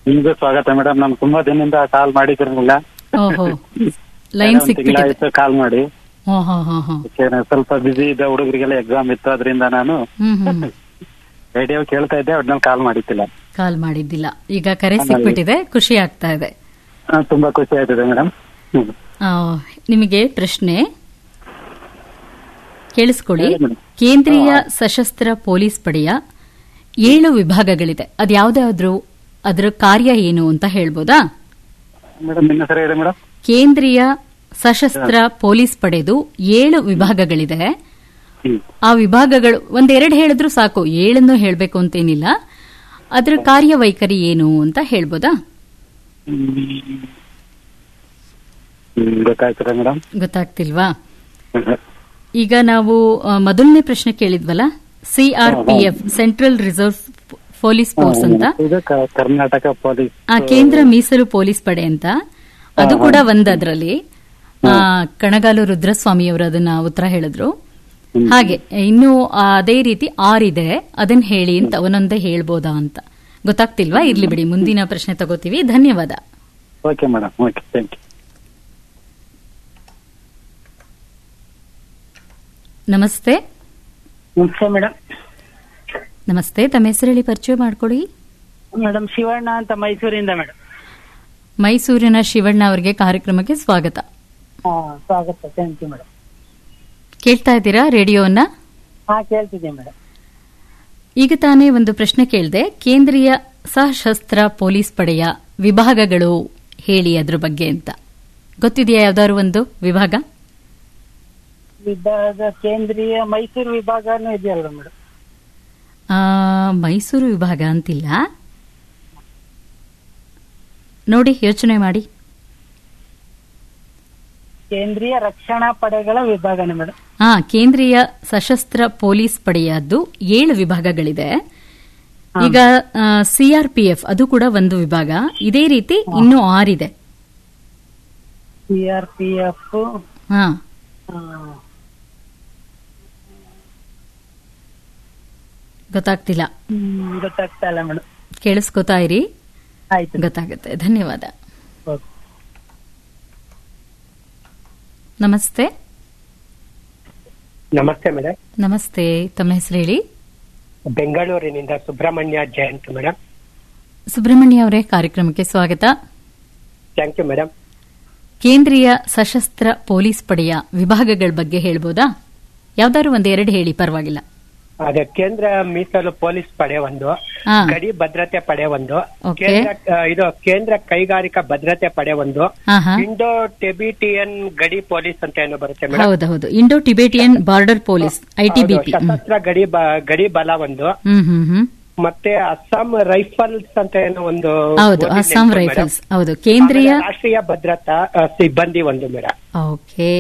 ನಿಮ್ಗೂ ಸ್ವಾಗತ ಮೇಡಮ್ ನಾನು ತುಂಬಾ ದಿನದಿಂದ ಕಾಲ್ ಮಾಡಿದಿರಲಿಲ್ಲ ಓಹೋ ಲೈನ್ ಸಿಕ್ಬಿಟ್ಟಿದೆ ಆಯ್ತು ಕಾಲ್ ಮಾಡಿ ಹೋ ಹೋ ಹೋ ಹೋ ಯಾಕೆ ಸ್ವಲ್ಪ ಬಿಸಿ ಇದ್ದ ಹುಡುಗರಿಗೆಲ್ಲ ಎಕ್ಸಾಮ್ ಇತ್ತು ಅದರಿಂದ ನಾನು ಹ್ಮ್ ಹ್ಮ್ ರೇಡಿಯೋ ಕೇಳ್ತಾ ಇದ್ದೆ ಒಟ್ನಲ್ಲಿ ಕಾಲ್ ಮಾಡಿದ್ದಿಲ್ಲ ಕಾಲ್ ಮಾಡಿದ್ದಿಲ್ಲ ಈಗ ಕರೆ ಸಿಕ್ಬಿಟ್ಟಿದೆ ಖುಷಿ ಆಗ್ತಾ ಇದೆ ಆ, ತುಂಬಾ ಖುಷಿ ಆಯ್ತದೆ ಮೇಡಮ್ ಆ, ನಿಮಗೆ ಪ್ರಶ್ನೆ ಕೇಳಿಸ್ಕೊಳ್ಳಿ ಹೇಳಿ ಮೇಡಮ್. ಕೇಂದ್ರೀಯ ಸಶಸ್ತ್ರ ಪೊಲೀಸ್ ಪಡೆಯ ಏಳು ವಿಭಾಗಗಳಿದೆ ಅದ್ಯಾವ್ದಾದ್ರು ಅದರ ಕಾರ್ಯ ಏನು ಅಂತ ಹೇಳ್ಬೋದಾ ಮೇಡಮ್ ನಿನ್ನ ಹೆಸರು ಹೇಳಿ ಮೇಡಮ್ ಕೇಂದ್ರೀಯ ಸಶಸ್ತ್ರ ಪೊಲೀಸ್ ಪಡೆದು ಏಳು ವಿಭಾಗಗಳಿದೆ ಹ್ಮ್ ಆ ವಿಭಾಗಗಳು ಒಂದೆರಡು ಹೇಳಿದ್ರು ಸಾಕು ಏಳನ್ನು ಹೇಳಬೇಕು ಅಂತೇನಿಲ್ಲ ಅದರ ಕಾರ್ಯವೈಖರಿ ಏನು ಅಂತ ಹೇಳ್ಬೋದಾ ಹ್ಮ್. ಹ್ಮ್, ಗೊತ್ತಾಯ್ತದ ಮೇಡಮ್ ಗೊತ್ತಾಗ್ತಿಲ್ವಾ ಈಗ ನಾವು ಆ, ಮೊದಲನೇ ಪ್ರಶ್ನೆ ಕೇಳಿದ್ವಲ್ಲ CRPF central reserve police force ಅಂತ ಇದು ಕ- ಕರ್ನಾಟಕ ಪೊಲೀಸ್ ಆ ಕೇಂದ್ರ ಮೀಸಲು ಪೊಲೀಸ್ ಪಡೆ ಅಂತ ಅದು ಕೂಡ ಒಂದ್ ಅದ್ರಲ್ಲಿ ಆ, ಕಣಗಾಲು ರುದ್ರಸ್ವಾಮಿಯವರು ಅದನ್ನ ಉತ್ತರ ಹೇಳಿದ್ರು ಹಾಗೆ ಇನ್ನು ಆ, ಅದೇ ರೀತಿ ಆರಿದೆ ಅದನ್ನ ಹೇಳಿ ಅಂತ ಅವನೊಂದೇ ಹೇಳ್ಬೋದಾ ಅಂತ ಗೊತ್ತಾಗ್ತಿಲ್ವಾ ಇರ್ಲಿ ಬಿಡಿ ಮುಂದಿನ ಪ್ರಶ್ನೆ ತಗೋತೀವಿ ಧನ್ಯವಾದ okay madam okay thank you ನಮಸ್ತೆ ನಮಸ್ತೆ ಮೇಡಮ್ ನಮಸ್ತೆ ತಮ್ಮ ಹೆಸರು ಹೇಳಿ ಪರಿಚಯ ಮಾಡ್ಕೊಡಿ ಮೇಡಮ್ ಶಿವಣ್ಣ ಅಂತ ಮೈಸೂರಿಂದ ಮೇಡಮ್ ಮೈಸೂರಿನ ಶಿವಣ್ಣ ಅವರಿಗೆ ಕಾರ್ಯಕ್ರಮಕ್ಕೆ ಸ್ವಾಗತ ಹಾ ಸ್ವಾಗತ ಥ್ಯಾಂಕ್ ಯು ಮೇಡಮ್ ಕೇಳ್ತಾ ಇದ್ದೀರಾ ರೇಡಿಯೋವನ್ನ ಹಾ ಕೇಳ್ತಿದ್ದೆ ಮೇಡಮ್ ಈಗ ತಾನೇ ಒಂದು ಪ್ರಶ್ನೆ ಕೇಳಿದೆ ಕೇಂದ್ರೀಯ ಸಶಸ್ತ್ರ ಪೊಲೀಸ್ ಪಡೆಯ ವಿಭಾಗಗಳು ಹೇಳಿ ಅದ್ರ ಬಗ್ಗೆ ಅಂತ ಗೊತ್ತಿದೆಯಾ ಯಾವ್ದಾದ್ರು ಒಂದು ವಿಭಾಗ ವಿಭಾಗ ಕೇಂದ್ರೀಯ ಮೈಸೂರು ವಿಭಾಗನೂ ಇದೆಯಲ್ಲ ಮೇಡಮ್ ಆ, ಮೈಸೂರು ವಿಭಾಗ ಅಂತಿಲ್ಲ ನೋಡಿ ಯೋಚನೆ ಮಾಡಿ ಕೇಂದ್ರೀಯ ರಕ್ಷಣಾ ಪಡೆಗಳ ವಿಭಾಗನೇ ಮೇಡಮ್ ಹಾ ಕೇಂದ್ರೀಯ ಸಶಸ್ತ್ರ ಪೊಲೀಸ್ ಪಡೆಯದ್ದು ಏಳು ವಿಭಾಗಗಳಿದೆ ಈಗ ಸಿಆರ್ಪಿಎಫ್ ಅದು ಕೂಡ ಒಂದು ವಿಭಾಗ ಇದೇ ರೀತಿ ಇನ್ನೂ ಆರಿದೆ ಸಿ ಆರ್ ಪಿ ಎಫ್ ಹಾ ಗೊತ್ತಾಗ್ತಿಲ್ಲ ಗೊತ್ತಾಗ್ತಾ ಇಲ್ಲ ಮೇಡಮ್ ಕೇಳಿಸ್ಕೊತಾ ಇರಿ ಆಯ್ತು ಗೊತ್ತಾಗುತ್ತೆ ಧನ್ಯವಾದ ಓಕೆ. ನಮಸ್ತೆ ನಮಸ್ತೆ ಮೇಡಮ್ ನಮಸ್ತೆ ತಮ್ಮ ಹೆಸರು ಹೇಳಿ ಬೆಂಗಳೂರಿನಿಂದ ಸುಬ್ರಹ್ಮಣ್ಯ ಜಯಂತ್ ಮೇಡಮ್ ಸುಬ್ರಹ್ಮಣ್ಯ ಅವರೇ ಕಾರ್ಯಕ್ರಮಕ್ಕೆ ಸ್ವಾಗತ ಥ್ಯಾಂಕ್ ಯು ಮೇಡಮ್ ಕೇಂದ್ರೀಯ ಸಶಸ್ತ್ರ ಪೊಲೀಸ್ ಪಡೆಯ ವಿಭಾಗಗಳ ಬಗ್ಗೆ ಹೇಳ್ಬೋದಾ ಯಾವ್ದಾದ್ರು ಒಂದೆರಡು ಹೇಳಿ ಪರವಾಗಿಲ್ಲ ಅದೇ ಕೇಂದ್ರ ಮೀಸಲು ಪೊಲೀಸ್ ಪಡೆ ಒಂದು ಹಾ. ಗಡಿ ಭದ್ರತೆ ಪಡೆ ಒಂದು Okay. ಕೇಂದ್ರ ಆ, ಇದು ಕೇಂದ್ರ ಕೈಗಾರಿಕಾ ಭದ್ರತೆ ಪಡೆ ಒಂದು ಹಾ ಹಾ ಇಂಡೋ ಟೆಬಿಟಿಯನ್ ಗಡಿ ಪೊಲೀಸ್ ಅಂತ ಏನೋ ಬರುತ್ತೆ ಮೇಡಮ್ ಹೌದೌದು Indo Tibetan border police ITBP ಸಶಸ್ತ್ರ ಗಡಿ ಬ- ಗಡಿ ಬಲ ಒಂದು ಹ್ಮ್ ಹ್ಮ್ ಹ್ಮ್ ಮತ್ತೆ ಅಸ್ಸಾಂ ರೈಫಲ್ಸ್ ಅಂತ ಏನೋ ಒಂದು ಹೌದು ಓದಿದ್ದೆ ಅಸ್ಸಾಂ ಮೇಡಮ್. ರೈಫಲ್ಸ್ ಹೌದು ಕೇಂದ್ರೀಯ ಆಮೇಲೆ ರಾಷ್ಟ್ರೀಯ ಭದ್ರತಾ ಆ, ಸಿಬ್ಬಂದಿ ಒಂದು ಮೇಡಮ್ ಓಕೆ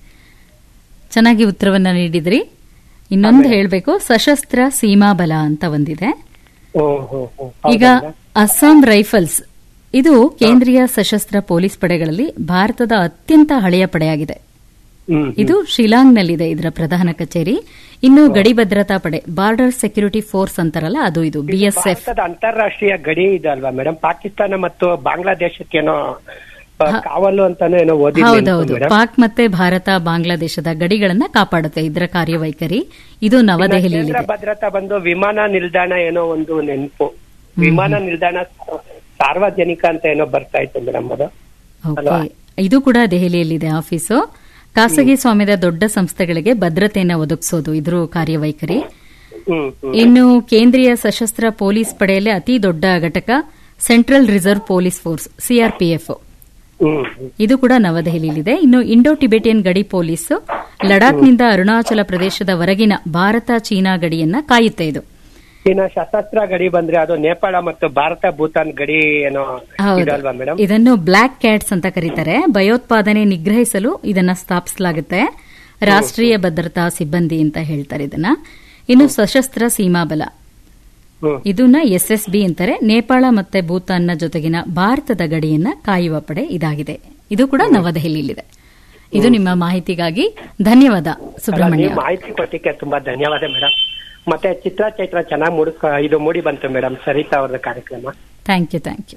ಚೆನ್ನಾಗಿ ಉತ್ತರವನ್ನ ನೀಡಿದ್ರಿ ಇನ್ನೊಂದು ಹೇಳ್ಬೇಕು ಸಶಸ್ತ್ರ ಸೀಮಾ ಬಲ ಅಂತ ಒಂದಿದೆ ಓ ಹೋ ಹೋ ಈಗ ಅಸ್ಸಾಂ ರೈಫಲ್ಸ್ ಇದು ಕೇಂದ್ರೀಯ ಸಶಸ್ತ್ರ ಪೊಲೀಸ್ ಪಡೆಗಳಲ್ಲಿ ಭಾರತದ ಅತ್ಯಂತ ಹಳೆಯ ಪಡೆಯಾಗಿದೆ ಹ್ಮ್ ಇದು ಶಿಲಾಂಗ್ನಲ್ಲಿದೆ ಇದರ ಪ್ರಧಾನ ಕಚೇರಿ ಇನ್ನು ಗಡಿ ಭದ್ರತಾ ಪಡೆ ಬಾರ್ಡರ್ ಸೆಕ್ಯೂರಿಟಿ ಫೋರ್ಸ್ ಅಂತಾರಲ್ಲ ಅದು ಇದು ಬಿಎಸ್ಎಫ್ ಭಾರತದ ಅಂತಾರಾಷ್ಟ್ರೀಯ ಗಡಿ ಇದೆ ಅಲ್ವಾ ಮೇಡಮ್ ಪಾಕಿಸ್ತಾನ ಮತ್ತು ಬಾಂಗ್ಲಾದೇಶಕ್ಕೇನೋ ಆ, ಕಾವಲು ಅಂತಾನೆ ಏನೋ ಓದಿದ್ದೀನಿ ಹೌದೌದು ಮೇಡಮ್ ಪಾಕ್ ಮತ್ತೆ ಭಾರತ ಬಾಂಗ್ಲಾದೇಶದ ಗಡಿಗಳನ್ನ ಕಾಪಾಡುತ್ತೆ ಇದರ ಕಾರ್ಯವೈಖರಿ ಇದು ಕೇಂದ್ರ ನವದೆಹಲಿಯಲ್ಲಿದೆ ಭದ್ರತಾ ಬಂದು ವಿಮಾನ ನಿಲ್ದಾಣ ಏನೋ ಒಂದು ನೆನಪು ವಿಮಾನ ನಿಲ್ದಾಣ ಸಾರ್ವಜನಿಕ ಅಂತ ಏನೋ ಬರ್ತಾ ಇತ್ತು ಮೇಡಮ್ ಅದು ಓಕೆ ಇದು ಕೂಡ ದೆಹಲಿಯಲ್ಲಿದೆ ಆಫೀಸು ಖಾಸಗಿ ಸ್ವಾಮ್ಯದ ದೊಡ್ಡ ಸಂಸ್ಥೆಗಳಿಗೆ ಭದ್ರತೆಯನ್ನು ಒದಗಿಸೋದು ಇದ್ರ ಕಾರ್ಯವೈಖರಿ ಹ್ಮ್ ಹ್ಮ್ ಇನ್ನು ಕೇಂದ್ರೀಯ ಸಶಸ್ತ್ರ ಪೊಲೀಸ್ ಪಡೆಯಲ್ಲಿ ಅತಿ ದೊಡ್ಡ ಘಟಕ central reserve police force CRPF ಹ್ಮ್ ಹ್ಮ್. ಇದು ಕೂಡ ನವದೆಹಲಿಯಲ್ಲಿದೆ ಇನ್ನು ಇಂಡೋ ಟಿಬೆಟಿಯನ್ ಗಡಿ ಪೊಲೀಸ್ ಲಡಾಖ್ನಿಂದ ಅರುಣಾಚಲ ಪ್ರದೇಶದ ಹೊರಗಿನ ಭಾರತ ಚೀನಾ ಗಡಿಯನ್ನ ಕಾಯುತ್ತೆ ಇದು ಇನ್ನ ಸಶಸ್ತ್ರ ಗಡಿ ಬಂದ್ರೆ ಅದು ನೇಪಾಳ ಮತ್ತು ಭಾರತ ಭೂತಾನ್ ಗಡಿ ಏನೋ ಹೌದು ಇದಲ್ವಾ ಮೇಡಮ್ ಇದನ್ನು ಬ್ಲಾಕ್ ಕ್ಯಾಟ್ಸ್ ಅಂತ ಕರೀತಾರೆ ಭಯೋತ್ಪಾದನೆ ನಿಗ್ರಹಿಸಲು ಇದನ್ನ ಸ್ಥಾಪಿಸಲಾಗುತ್ತೆ ರಾಷ್ಟ್ರೀಯ ಭದ್ರತಾ ಸಿಬ್ಬಂದಿ ಅಂತ ಹೇಳ್ತಾರೆ ಇದನ್ನ ಇನ್ನು ಸಶಸ್ತ್ರ ಸೀಮಾ ಬಲ ಹ್ಮ್ ಇದನ್ನ ಎಸ್ಎಸ್ಬಿ ಅಂತಾರೆ ನೇಪಾಳ ಮತ್ತೆ ಭೂತಾನ್ನ ಜೊತೆಗಿನ ಭಾರತದ ಗಡಿಯನ್ನ ಕಾಯುವ ಪಡೆ ಇದಾಗಿದೆ ಇದು ಕೂಡ ನವದೆಹಲಿಯಲ್ಲಿದೆ ಇದು ನಿಮ್ಮ ಮಾಹಿತಿಗಾಗಿ ಧನ್ಯವಾದ ಅಲ್ಲ, ಸುಬ್ರಹ್ಮಣ್ಯ ನೀವು ಮಾಹಿತಿ ಕೊಟ್ಟಿಕ್ಕೆ ತುಂಬಾ ಧನ್ಯವಾದ ಮೇಡಮ್ ಮತ್ತೆ ಚಿತ್ರ ಚೈತ್ರ ಚೆನ್ನಾಗಿ ಮೂಡಿಸ್ ಇದು ಮೂಡಿ ಬಂತು ಮೇಡಮ್ ಸರಿತಾ ಅವ್ರದ್ದು ಕಾರ್ಯಕ್ರಮ ಥ್ಯಾಂಕ್ ಯು ಥ್ಯಾಂಕ್ ಯು